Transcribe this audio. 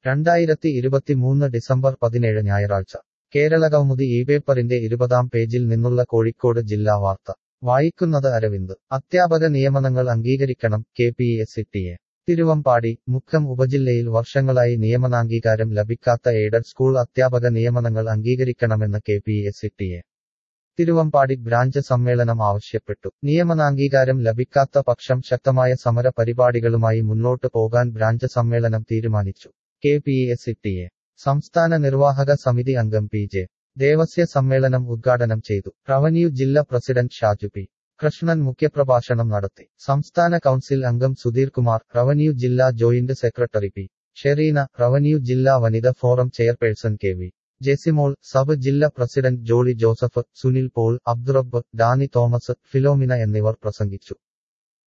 രണ്ടായിരത്തി ഇരുപത്തിമൂന്ന് ഡിസംബർ പതിനേഴ് ഞായറാഴ്ച കേരളകൗമുദി ഈ പേപ്പറിന്റെ ഇരുപതാം പേജിൽ നിന്നുള്ള കോഴിക്കോട് ജില്ലാ വാർത്ത വായിക്കുന്നത് അരവിന്ദ് അധ്യാപക നിയമനങ്ങൾ അംഗീകരിക്കണം കെ പി എസ് സിറ്റിയെ തിരുവമ്പാടി മുക്കം ഉപജില്ലയിൽ വർഷങ്ങളായി നിയമനാംഗീകാരം ലഭിക്കാത്ത എയ്ഡഡ് സ്കൂൾ അധ്യാപക നിയമനങ്ങൾ അംഗീകരിക്കണമെന്ന് കെ പി എസ് സിറ്റിയെ തിരുവമ്പാടി ബ്രാഞ്ച് സമ്മേളനം ആവശ്യപ്പെട്ടു നിയമനാംഗീകാരം ലഭിക്കാത്ത പക്ഷം ശക്തമായ സമര പരിപാടികളുമായി മുന്നോട്ട് പോകാൻ ബ്രാഞ്ച് സമ്മേളനം തീരുമാനിച്ചു കെ പി എസ് സിറ്റിയെ സംസ്ഥാന നിർവാഹക സമിതി അംഗം പി ജെ ദേവസ്യ സമ്മേളനം ഉദ്ഘാടനം ചെയ്തു റവന്യൂ ജില്ലാ പ്രസിഡന്റ് ഷാജു പി കൃഷ്ണൻ മുഖ്യപ്രഭാഷണം നടത്തി സംസ്ഥാന കൗൺസിൽ അംഗം സുധീർ കുമാർ റവന്യൂ ജില്ലാ joint secretary P Shereena revenue ജില്ലാ വനിത forum chairperson K V Jesimol sub ജില്ലാ president Jolly Joseph Sunil Paul Abdurabb Danny Thomas Philomina എന്നിവർ പ്രസംഗിച്ചു